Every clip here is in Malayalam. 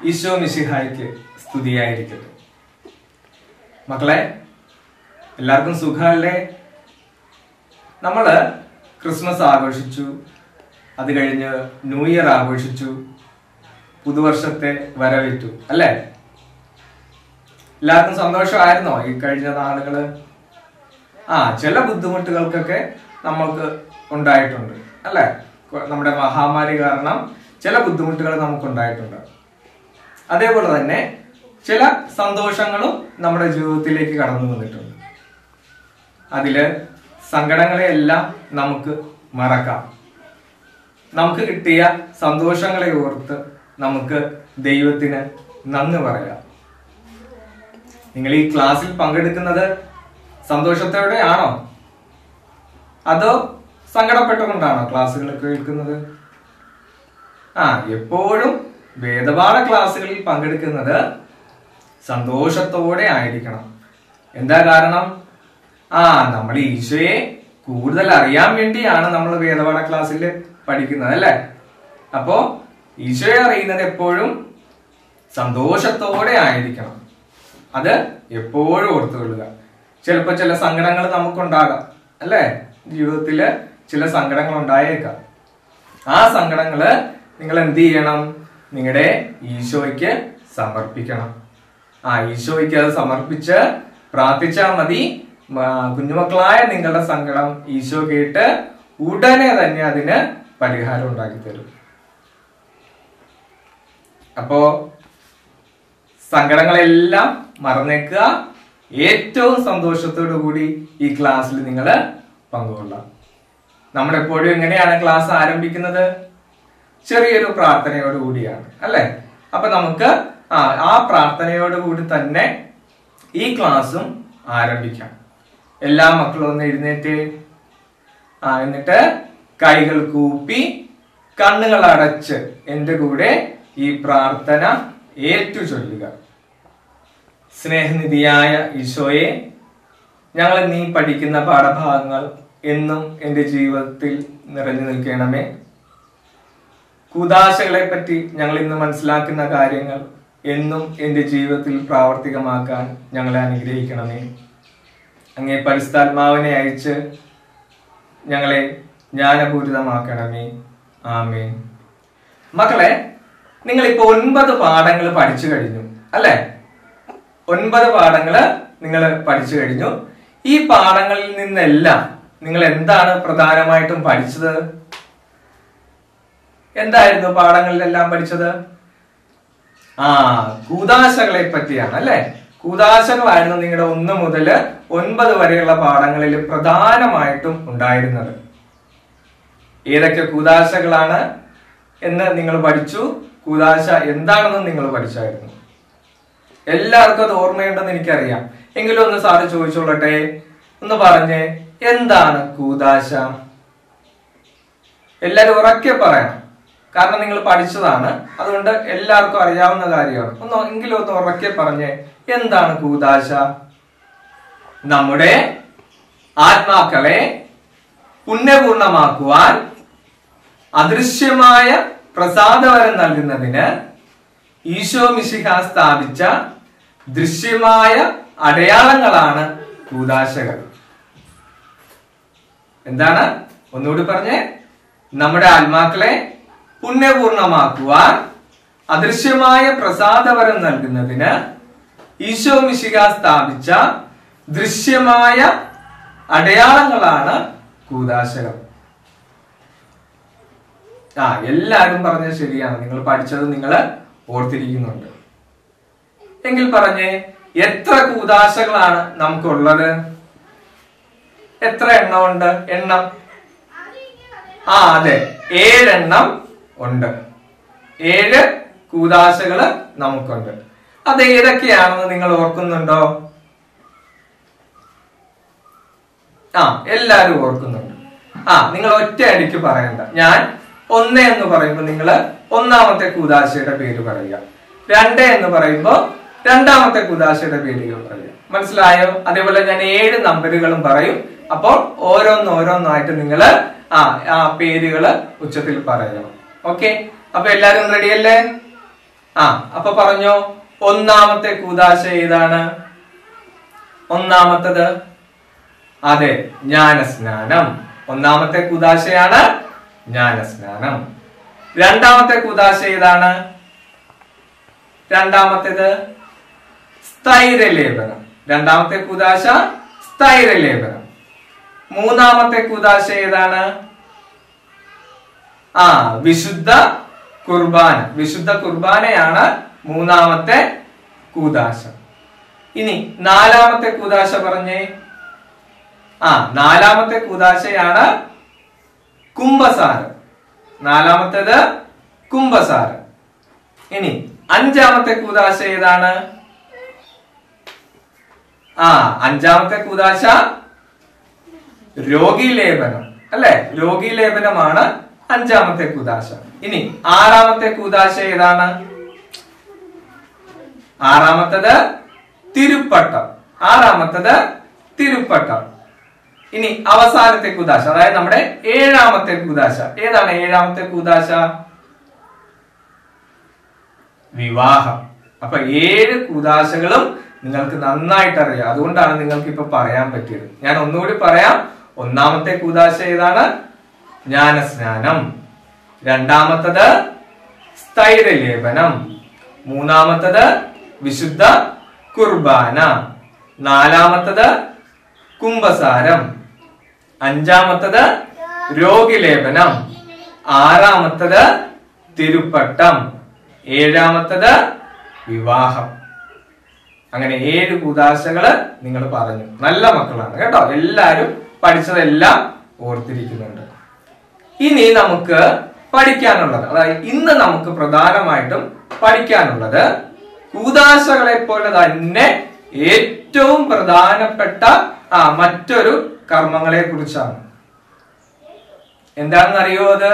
ഈശോ മിശിഹായ്ക്ക് സ്തുതിയായിരിക്കട്ടെ മക്കളെ എല്ലാവർക്കും സുഖമല്ലേ നമ്മള് ക്രിസ്മസ് ആഘോഷിച്ചു അത് കഴിഞ്ഞ് ന്യൂ ഇയർ ആഘോഷിച്ചു പുതുവർഷത്തെ വരവേറ്റു അല്ലേ എല്ലാവർക്കും സന്തോഷമായിരുന്നോ ഈ കഴിഞ്ഞ നാളുകള് ആ ചില ബുദ്ധിമുട്ടുകൾക്കൊക്കെ നമുക്ക് ഉണ്ടായിട്ടുണ്ട് അല്ലേ കൊ- നമ്മുടെ മഹാമാരി കാരണം ചില ബുദ്ധിമുട്ടുകൾ നമുക്ക് ഉണ്ടായിട്ടുണ്ട് അതേപോലെ തന്നെ ചില സന്തോഷങ്ങളും നമ്മുടെ ജീവിതത്തിലേക്ക് കടന്നു വന്നിട്ടുണ്ട് അതില് സങ്കടങ്ങളെയെല്ലാം നമുക്ക് മറക്കാം നമുക്ക് കിട്ടിയ സന്തോഷങ്ങളെ ഓർത്ത് നമുക്ക് ദൈവത്തിന് നന്ദി പറയാം നിങ്ങൾ ഈ ക്ലാസ്സിൽ പങ്കെടുക്കുന്നത് സന്തോഷത്തോടെ ആണോ അതോ സങ്കടപ്പെട്ടുകൊണ്ടാണോ ക്ലാസ്സുകൾ കേൾക്കുന്നത് ആ എപ്പോഴും വേദപാഠ ക്ലാസ്സുകളിൽ പങ്കെടുക്കുന്നത് സന്തോഷത്തോടെ ആയിരിക്കണം എന്താ കാരണം ആ നമ്മൾ ഈശോയെ കൂടുതൽ അറിയാൻ വേണ്ടിയാണ് നമ്മൾ വേദപാഠ ക്ലാസ്സിൽ പഠിക്കുന്നത് അല്ലേ അപ്പോ ഈശോയെ അറിയുന്നത് എപ്പോഴും സന്തോഷത്തോടെ ആയിരിക്കണം അത് എപ്പോഴും ഓർത്തുകൊള്ളുക ചിലപ്പോ ചില സങ്കടങ്ങൾ നമുക്കുണ്ടാകാം അല്ലേ ജീവിതത്തില് ചില സങ്കടങ്ങൾ ഉണ്ടായേക്കാം ആ സങ്കടങ്ങള് നിങ്ങൾ എന്ത് ചെയ്യണം നിങ്ങളുടെ ഈശോയ്ക്ക് സമർപ്പിക്കണം ആ ഈശോയ്ക്ക് അത് സമർപ്പിച്ച് പ്രാർത്ഥിച്ചാൽ മതി മ- കുഞ്ഞുമക്കളായ നിങ്ങളുടെ സങ്കടം ഈശോ കേട്ട് ഉടനെ തന്നെ അതിന് പരിഹാരം ഉണ്ടാക്കി തരും അപ്പോ സങ്കടങ്ങളെല്ലാം മറന്നേക്കുക ഏറ്റവും സന്തോഷത്തോടു കൂടി ഈ ക്ലാസ്സിൽ നിങ്ങൾ പങ്കുകൊള്ളാം നമ്മൾ എപ്പോഴും എങ്ങനെയാണ് ക്ലാസ് ആരംഭിക്കുന്നത് ചെറിയൊരു പ്രാർത്ഥനയോട് കൂടിയാണ് അല്ലെ അപ്പൊ നമുക്ക് ആ ആ പ്രാർത്ഥനയോട് കൂടി തന്നെ ഈ ക്ലാസ്സും ആരംഭിക്കാം എല്ലാ മക്കളും ഒന്ന് എഴുന്നേറ്റ് ആ എന്നിട്ട് കൈകൾ കൂപ്പി കണ്ണുകൾ അടച്ച് എന്റെ കൂടെ ഈ പ്രാർത്ഥന ഏറ്റു ചൊല്ലുക സ്നേഹനിധിയായ ഈശോയെ ഞങ്ങൾ നീ പഠിക്കുന്ന പാഠഭാഗങ്ങൾ എന്നും എൻ്റെ ജീവിതത്തിൽ നിറഞ്ഞു നിൽക്കണമേ കൂതാശകളെ പറ്റി ഞങ്ങൾ ഇന്ന് മനസ്സിലാക്കുന്ന കാര്യങ്ങൾ എന്നും എൻ്റെ ജീവിതത്തിൽ പ്രാവർത്തികമാക്കാൻ ഞങ്ങളെ അനുഗ്രഹിക്കണമേ അങ്ങേ പരിസ്ഥാത്മാവിനെ അയച്ച് ഞങ്ങളെ ജ്ഞാനപൂരിതമാക്കണമേ ആമേൻ മക്കളെ നിങ്ങൾ ഇപ്പൊ ഒൻപത് പാഠങ്ങൾ പഠിച്ചു കഴിഞ്ഞു അല്ലെ ഒൻപത് പാഠങ്ങള് നിങ്ങൾ പഠിച്ചു കഴിഞ്ഞു ഈ പാഠങ്ങളിൽ നിന്നെല്ലാം നിങ്ങൾ എന്താണ് പ്രധാനമായിട്ടും പഠിച്ചത് എന്തായിരുന്നു പാഠങ്ങളിലെല്ലാം പഠിച്ചത് ആ കൂതാശകളെ പറ്റിയാണ് അല്ലെ കൂതാശകളായിരുന്നു നിങ്ങളുടെ ഒന്ന് മുതൽ ഒൻപത് വരെയുള്ള പാഠങ്ങളിൽ പ്രധാനമായിട്ടും ഉണ്ടായിരുന്നത് ഏതൊക്കെ കൂതാശകളാണ് എന്ന് നിങ്ങൾ പഠിച്ചു കൂതാശ എന്താണെന്ന് നിങ്ങൾ പഠിച്ചായിരുന്നു എല്ലാവർക്കും അത് ഓർമ്മയുണ്ടെന്ന് എനിക്കറിയാം എങ്കിലും ഒന്ന് സാറ് ചോദിച്ചോളട്ടെ ഒന്ന് പറഞ്ഞേ എന്താണ് കൂതാശ എല്ലാരും ഉറക്കെ പറയണം കാരണം നിങ്ങൾ പഠിച്ചതാണ് അതുകൊണ്ട് എല്ലാവർക്കും അറിയാവുന്ന കാര്യമാണ് ഒന്ന് എങ്കിലും ഒന്ന് ഉറക്കെ പറഞ്ഞേ എന്താണ് കൂതാശ നമ്മുടെ ആത്മാക്കളെ പുണ്യപൂർണമാക്കുവാൻ അദൃശ്യമായ പ്രസാദവരം നൽകുന്നതിന് ഈശോ മിശിഹ സ്ഥാപിച്ച ദൃശ്യമായ അടയാളങ്ങളാണ് കൂതാശകൾ എന്താണ് ഒന്നുകൂടി പറഞ്ഞേ നമ്മുടെ ആത്മാക്കളെ പുണ്യപൂർണമാക്കുവാൻ അദൃശ്യമായ പ്രസാദവരം നൽകുന്നതിന് ഈശോ മിശിക സ്ഥാപിച്ച ദൃശ്യമായ അടയാളങ്ങളാണ് കൂതാശകൾ ആ എല്ലാരും പറഞ്ഞത് ശരിയാണ് നിങ്ങൾ പഠിച്ചത് നിങ്ങൾ ഓർത്തിരിക്കുന്നുണ്ട് എങ്കിൽ പറഞ്ഞേ എത്ര കൂതാശകളാണ് നമുക്കുള്ളത് എത്ര എണ്ണം ഉണ്ട് എണ്ണം ആ അതെ ഏഴെണ്ണം ഉണ്ട് ഏഴ് കൂതാശകള് നമുക്കുണ്ട് അത് ഏതൊക്കെയാണെന്ന് നിങ്ങൾ ഓർക്കുന്നുണ്ടോ ആ എല്ലാരും ഓർക്കുന്നുണ്ട് ആ നിങ്ങൾ ഒറ്റ അടിക്ക് പറയണ്ട ഞാൻ ഒന്ന് എന്ന് പറയുമ്പോൾ നിങ്ങൾ ഒന്നാമത്തെ കൂതാശയുടെ പേര് പറയുക രണ്ട് എന്ന് പറയുമ്പോൾ രണ്ടാമത്തെ കൂതാശയുടെ പേരുകൾ പറയുക മനസ്സിലായോ അതേപോലെ ഞാൻ ഏഴ് നമ്പറുകളും പറയും അപ്പോൾ ഓരോന്നോരോന്നായിട്ട് നിങ്ങൾ ആ ആ പേരുകള് ഉച്ചത്തിൽ പറയണം ഓക്കെ അപ്പൊ എല്ലാരും റെഡിയല്ലേ ആ അപ്പൊ പറഞ്ഞോ ഒന്നാമത്തെ കൂതാശ ഏതാണ് ഒന്നാമത്തത് അതെ ജ്ഞാനസ്നാനം ഒന്നാമത്തെ കുദാശയാണ് ജ്ഞാനസ്നാനം രണ്ടാമത്തെ കുദാശ ഏതാണ് രണ്ടാമത്തേത് സ്ഥൈര്യലേപനം രണ്ടാമത്തെ കുദാശ സ്ഥൈര്യലേപനം മൂന്നാമത്തെ കുദാശ ഏതാണ് ആ വിശുദ്ധ കുർബാന വിശുദ്ധ കുർബാനയാണ് മൂന്നാമത്തെ കൂതാശ ഇനി നാലാമത്തെ കൂതാശ പറഞ്ഞേ ആ നാലാമത്തെ കൂതാശയാണ് കുംഭസാരം നാലാമത്തേത് കുംഭസാരം ഇനി അഞ്ചാമത്തെ കൂതാശ ഏതാണ് ആ അഞ്ചാമത്തെ കൂതാശ രോഗീലേപനം അല്ലെ രോഗീലേപനമാണ് അഞ്ചാമത്തെ കൂതാശ ഇനി ആറാമത്തെ കൂതാശ ഏതാണ് ആറാമത്തത് തിരുപ്പട്ടം ആറാമത്തത് തിരുപ്പട്ടം ഇനി അവസാനത്തെ കൂതാശ അതായത് നമ്മുടെ ഏഴാമത്തെ കൂതാശ ഏതാണ് ഏഴാമത്തെ കൂതാശ വിവാഹം അപ്പൊ ഏഴ് കൂതാശകളും നിങ്ങൾക്ക് നന്നായിട്ട് അറിയാം അതുകൊണ്ടാണ് നിങ്ങൾക്ക് ഇപ്പൊ പറയാൻ പറ്റിയത് ഞാൻ ഒന്നുകൂടി പറയാം ഒന്നാമത്തെ കൂതാശ ഏതാണ് ജ്ഞാനസ്നാനം രണ്ടാമത്തത് സ്ഥൈര്യലേപനം മൂന്നാമത്തത് വിശുദ്ധ കുർബാന നാലാമത്തത് കുംഭസാരം അഞ്ചാമത്തത് രോഗിലേപനം ആറാമത്തത് തിരുപ്പട്ടം ഏഴാമത്തത് വിവാഹം അങ്ങനെ ഏഴ് കൂതാശകള് നിങ്ങൾ പറഞ്ഞു നല്ല മക്കളാണ് കേട്ടോ എല്ലാരും പഠിച്ചതെല്ലാം ഓർത്തിരിക്കുന്നുണ്ട് ഇനി നമുക്ക് പഠിക്കാനുള്ളത് അതായത് ഇന്ന് നമുക്ക് പ്രധാനമായിട്ടും പഠിക്കാനുള്ളത് കൂതാശകളെ പോലെ തന്നെ ഏറ്റവും പ്രധാനപ്പെട്ട ആ മറ്റൊരു കർമ്മങ്ങളെ കുറിച്ചാണ് എന്താണെന്ന് അറിയോ അത്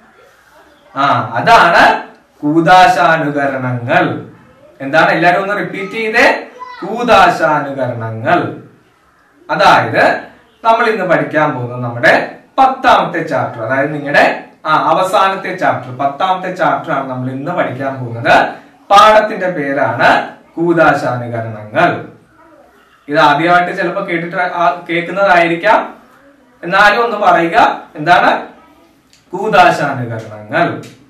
ആ അതാണ് കൂതാശാനുകരണങ്ങൾ എന്താണ് എല്ലാരും ഒന്ന് റിപ്പീറ്റ് ചെയ്തേ കൂതാശാനുകരണങ്ങൾ അതായത് നമ്മൾ ഇന്ന് പഠിക്കാൻ പോകുന്നത് നമ്മുടെ പത്താമത്തെ ചാപ്റ്റർ അതായത് നിങ്ങളുടെ ആ അവസാനത്തെ ചാപ്റ്റർ പത്താമത്തെ ചാപ്റ്റർ ആണ് നമ്മൾ ഇന്ന് പഠിക്കാൻ പോകുന്നത് പാഠത്തിന്റെ പേരാണ് കൂതാശാനുകരണങ്ങൾ ഇത് ആദ്യമായിട്ട് ചിലപ്പോൾ കേട്ടിട്ട് ആ- കേൾക്കുന്നതായിരിക്കാം എന്നാലും ഒന്ന് പറയുക എന്താണ് കൂതാശാനുകരണങ്ങൾ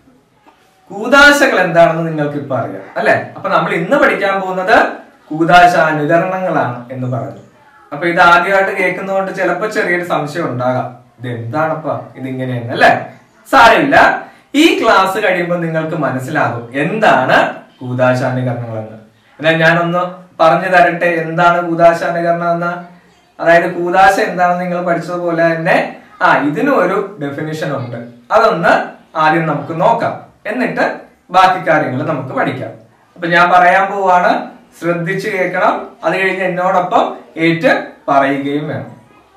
കൂതാശകൾ എന്താണെന്ന് നിങ്ങൾക്ക് ഇപ്പൊ അറിയാം അല്ലെ അപ്പൊ നമ്മൾ ഇന്ന് പഠിക്കാൻ പോകുന്നത് കൂതാശാനുകരണങ്ങളാണ് എന്ന് പറഞ്ഞു അപ്പൊ ഇത് ആദ്യമായിട്ട് കേൾക്കുന്നതുകൊണ്ട് ചിലപ്പോ ചെറിയൊരു സംശയം ഉണ്ടാകാം ഇത് എന്താണപ്പാ ഇതിങ്ങനെയെന്ന് അല്ലെ സാരമില്ല ഈ ക്ലാസ് കഴിയുമ്പോൾ നിങ്ങൾക്ക് മനസ്സിലാകും എന്താണ് കൂതാശാനുകരണങ്ങൾ എന്ന് എന്നാൽ ഞാനൊന്ന് പറഞ്ഞു തരട്ടെ എന്താണ് കൂതാശാനുകരണം എന്ന് അതായത് കൂതാശ എന്താണെന്ന് നിങ്ങൾ പഠിച്ചതുപോലെ തന്നെ ആ ഇതിനും ഒരു ഡെഫിനിഷൻ ഉണ്ട് അതൊന്ന് ആദ്യം നമുക്ക് നോക്കാം എന്നിട്ട് ബാക്കി കാര്യങ്ങൾ നമുക്ക് പഠിക്കാം അപ്പൊ ഞാൻ പറയാൻ പോവാണ് ശ്രദ്ധിച്ചു കേൾക്കണം അത് കഴിഞ്ഞ് എന്നോടൊപ്പം ഏറ്റ് പറയുകയും വേണം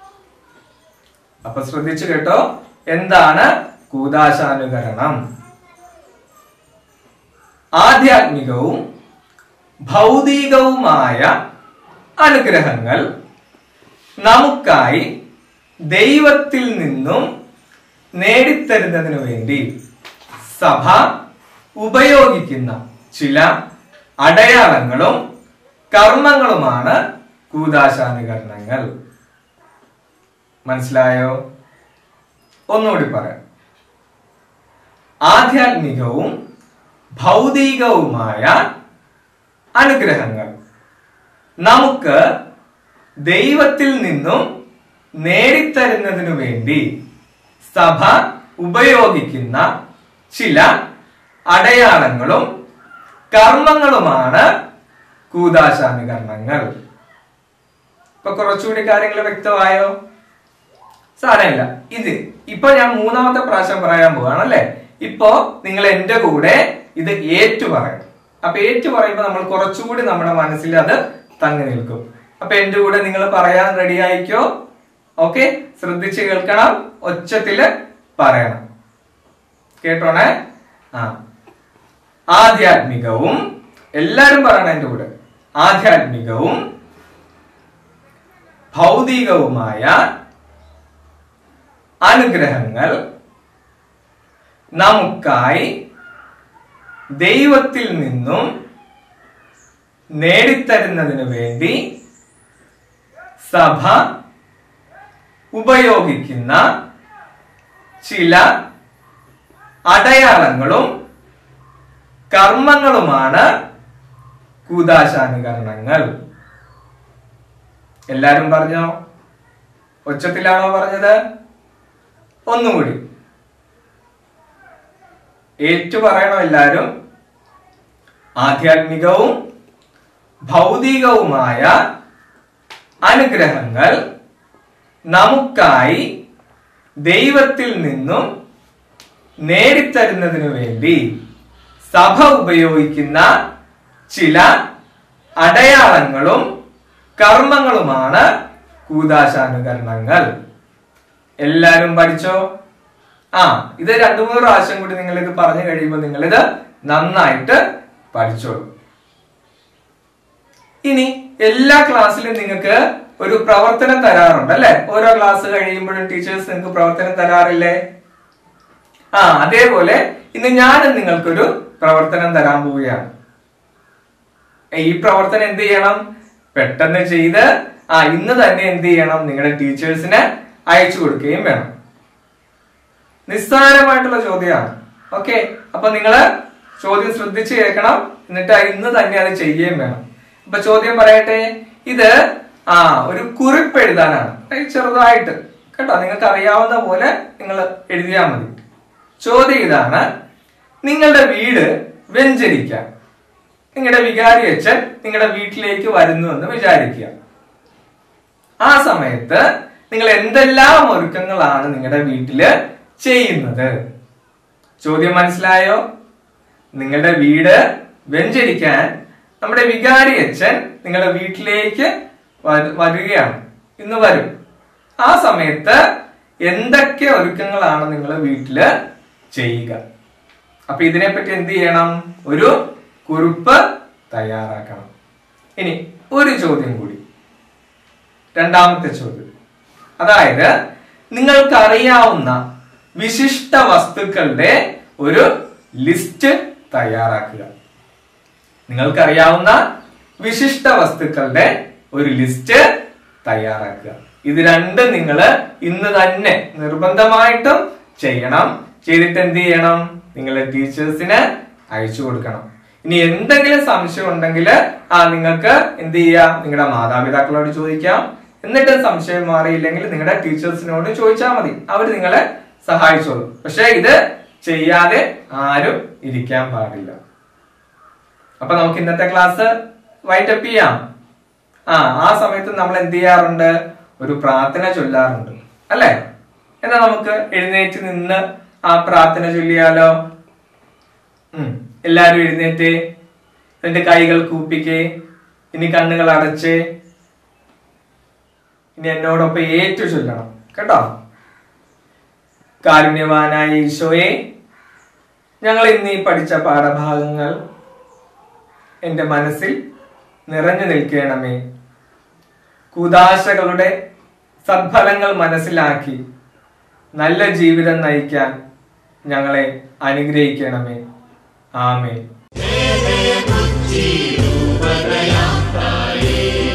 അപ്പൊ ശ്രദ്ധിച്ചു കേട്ടോ എന്താണ് കൂതാശാനുകരണം ആധ്യാത്മികവും ഭൗതികവുമായ അനുഗ്രഹങ്ങൾ നമുക്കായി ദൈവത്തിൽ നിന്നും നേടിത്തരുന്നതിനു വേണ്ടി സഭ ഉപയോഗിക്കുന്ന ചില അടയാളങ്ങളും കർമ്മങ്ങളുമാണ് കൂതാശാനുകരണങ്ങൾ മനസ്സിലായോ ഒന്നുകൂടി പറയാം ആധ്യാത്മികവും ഭൗതികവുമായ അനുഗ്രഹങ്ങൾ നമുക്ക് ദൈവത്തിൽ നിന്നും നേടിത്തരുന്നതിനു വേണ്ടി സഭ ഉപയോഗിക്കുന്ന ചില അടയാളങ്ങളും കർമ്മങ്ങളുമാണ് കൂതാശാനുകരണങ്ങൾ ഇപ്പൊ കുറച്ചുകൂടി കാര്യങ്ങൾ വ്യക്തമായോ സാരമില്ല ഇത് ഇപ്പൊ ഞാൻ മൂന്നാമത്തെ പ്രാവശ്യം പറയാൻ പോവാണ് അല്ലെ ഇപ്പോ നിങ്ങൾ എന്റെ കൂടെ ഇത് ഏറ്റു പറയണം അപ്പൊ ഏറ്റു പറയുമ്പോ നമ്മൾ കുറച്ചുകൂടി നമ്മുടെ മനസ്സിൽ അത് തങ്ങി നിൽക്കും അപ്പൊ എന്റെ കൂടെ നിങ്ങൾ പറയാൻ റെഡി ആയിക്കോ ഓക്കെ ശ്രദ്ധിച്ച് കേൾക്കണം ഒച്ചത്തില് പറയണം കേട്ടോണേ ആ ആധ്യാത്മികവും എല്ലാരും പറയണം എന്റെ കൂടെ ആധ്യാത്മികവും ഭൗതികവുമായ അനുഗ്രഹങ്ങൾ നമുക്കായി ദൈവത്തിൽ നിന്നും നേടിത്തരുന്നതിന് വേണ്ടി സഭ ഉപയോഗിക്കുന്ന ചില അടയാളങ്ങളും കർമ്മങ്ങളുമാണ് കൂതാശാനുകരണങ്ങൾ എല്ലാരും പറഞ്ഞോ ഒച്ചത്തിലാണോ പറഞ്ഞത് ഒന്നുകൂടി ഏറ്റു പറയണോ എല്ലാരും ആധ്യാത്മികവും ഭൗതികവുമായ അനുഗ്രഹങ്ങൾ നമുക്കായി ദൈവത്തിൽ നിന്നും നേടിത്തരുന്നതിനു വേണ്ടി സഭ ഉപയോഗിക്കുന്ന ചില അടയാളങ്ങളും കർമ്മങ്ങളുമാണ് കൂതാശാനുകരണങ്ങൾ എല്ലാരും പഠിച്ചോ ആ ഇത് രണ്ടു മൂന്ന് പ്രാവശ്യം കൂടി നിങ്ങൾ ഇത് പറഞ്ഞു കഴിയുമ്പോൾ നിങ്ങൾ ഇത് നന്നായിട്ട് പഠിച്ചോളൂ ഇനി എല്ലാ ക്ലാസ്സിലും നിങ്ങൾക്ക് ഒരു പ്രവർത്തനം തരാറുണ്ട് അല്ലെ ഓരോ ക്ലാസ് കഴിയുമ്പോഴും ടീച്ചേഴ്സ് നിങ്ങൾക്ക് പ്രവർത്തനം തരാറില്ലേ ആ അതേപോലെ ഇന്ന് ഞാനും നിങ്ങൾക്കൊരു പ്രവർത്തനം തരാൻ പോവുകയാണ് ഈ പ്രവർത്തനം എന്ത് ചെയ്യണം പെട്ടെന്ന് ചെയ്ത് ആ ഇന്ന് തന്നെ എന്ത് ചെയ്യണം നിങ്ങളുടെ ടീച്ചേഴ്സിന് അയച്ചു കൊടുക്കുകയും വേണം നിസ്സാരമായിട്ടുള്ള ചോദ്യമാണ് ഓക്കെ അപ്പൊ നിങ്ങള് ചോദ്യം ശ്രദ്ധിച്ച് കേൾക്കണം എന്നിട്ട് ഇന്ന് തന്നെ അത് ചെയ്യുകയും വേണം അപ്പൊ ചോദ്യം പറയട്ടെ ഇത് ആ ഒരു കുറിപ്പ് എഴുതാനാണ് ഏയ് ചെറുതായിട്ട് കേട്ടോ നിങ്ങൾക്ക് അറിയാവുന്ന പോലെ നിങ്ങൾ എഴുതിയാൽ മതി ചോദ്യം ഇതാണ് നിങ്ങളുടെ വീട് വെഞ്ചരിക്കാം നിങ്ങളുടെ വികാരി അച്ഛൻ നിങ്ങളുടെ വീട്ടിലേക്ക് വരുന്നു എന്ന് വിചാരിക്കുക ആ സമയത്ത് നിങ്ങൾ എന്തെല്ലാം ഒരുക്കങ്ങളാണ് നിങ്ങളുടെ വീട്ടില് ചെയ്യുന്നത് ചോദ്യം മനസ്സിലായോ നിങ്ങളുടെ വീട് വെഞ്ചരിക്കാൻ നമ്മുടെ വികാരി അച്ഛൻ നിങ്ങളുടെ വീട്ടിലേക്ക് വരു- വരികയാണ് ഇന്ന് വരും ആ സമയത്ത് എന്തൊക്കെ ഒരുക്കങ്ങളാണ് നിങ്ങൾ വീട്ടില് ചെയ്യുക അപ്പൊ ഇതിനെപ്പറ്റി എന്ത് ചെയ്യണം ഒരു കുറിപ്പ് തയ്യാറാക്കണം ഇനി ഒരു ചോദ്യം കൂടി രണ്ടാമത്തെ ചോദ്യം അതായത് നിങ്ങൾക്കറിയാവുന്ന വിശിഷ്ട വസ്തുക്കളുടെ ഒരു ലിസ്റ്റ് തയ്യാറാക്കുക നിങ്ങൾക്കറിയാവുന്ന വിശിഷ്ട വസ്തുക്കളുടെ ഒരു ലിസ്റ്റ് തയ്യാറാക്കുക ഇത് രണ്ടും നിങ്ങൾ ഇന്ന് തന്നെ നിർബന്ധമായിട്ടും ചെയ്യണം ചെയ്തിട്ട് എന്ത് ചെയ്യണം നിങ്ങളുടെ ടീച്ചേഴ്സിന് അയച്ചു കൊടുക്കണം ഇനി എന്തെങ്കിലും സംശയം ഉണ്ടെങ്കിൽ ആ നിങ്ങൾക്ക് എന്ത് ചെയ്യാം നിങ്ങളുടെ മാതാപിതാക്കളോട് ചോദിക്കാം എന്നിട്ട് സംശയം മാറിയില്ലെങ്കിൽ നിങ്ങളുടെ ടീച്ചേഴ്സിനോട് ചോദിച്ചാൽ മതി അവർ നിങ്ങളെ സഹായിച്ചോളൂ പക്ഷെ ഇത് ചെയ്യാതെ ആരും ഇരിക്കാൻ പാടില്ല അപ്പൊ നമുക്ക് ഇന്നത്തെ ക്ലാസ് വൈൻഡപ്പ് ചെയ്യാം ആ ആ സമയത്ത് നമ്മൾ എന്ത് ചെയ്യാറുണ്ട് ഒരു പ്രാർത്ഥന ചൊല്ലാറുണ്ട് അല്ലെ എന്നാ നമുക്ക് എഴുന്നേറ്റ് നിന്ന് ആ പ്രാർത്ഥന ചൊല്ലിയാലോ ഉം എല്ലാരും എഴുന്നേറ്റ് എന്റെ കൈകൾ കൂപ്പിക്കേ ഇനി കണ്ണുകൾ അടച്ച് ഇനി എന്നോടൊപ്പം ഏറ്റു ചൊല്ലണം കേട്ടോ കാരുണ്യവാനായ ഈശോയെ ഞങ്ങൾ ഇന്ന് ഈ പഠിച്ച പാഠഭാഗങ്ങൾ എൻ്റെ മനസ്സിൽ നിറഞ്ഞു നിൽക്കണമേ കൂതാശകളുടെ സദ്ഫലങ്ങൾ മനസ്സിലാക്കി നല്ല ജീവിതം നയിക്കാൻ ഞങ്ങളെ അനുഗ്രഹിക്കണമേ ആമേ ദേവേ ബുദ്ധി രൂപതയാം തായേ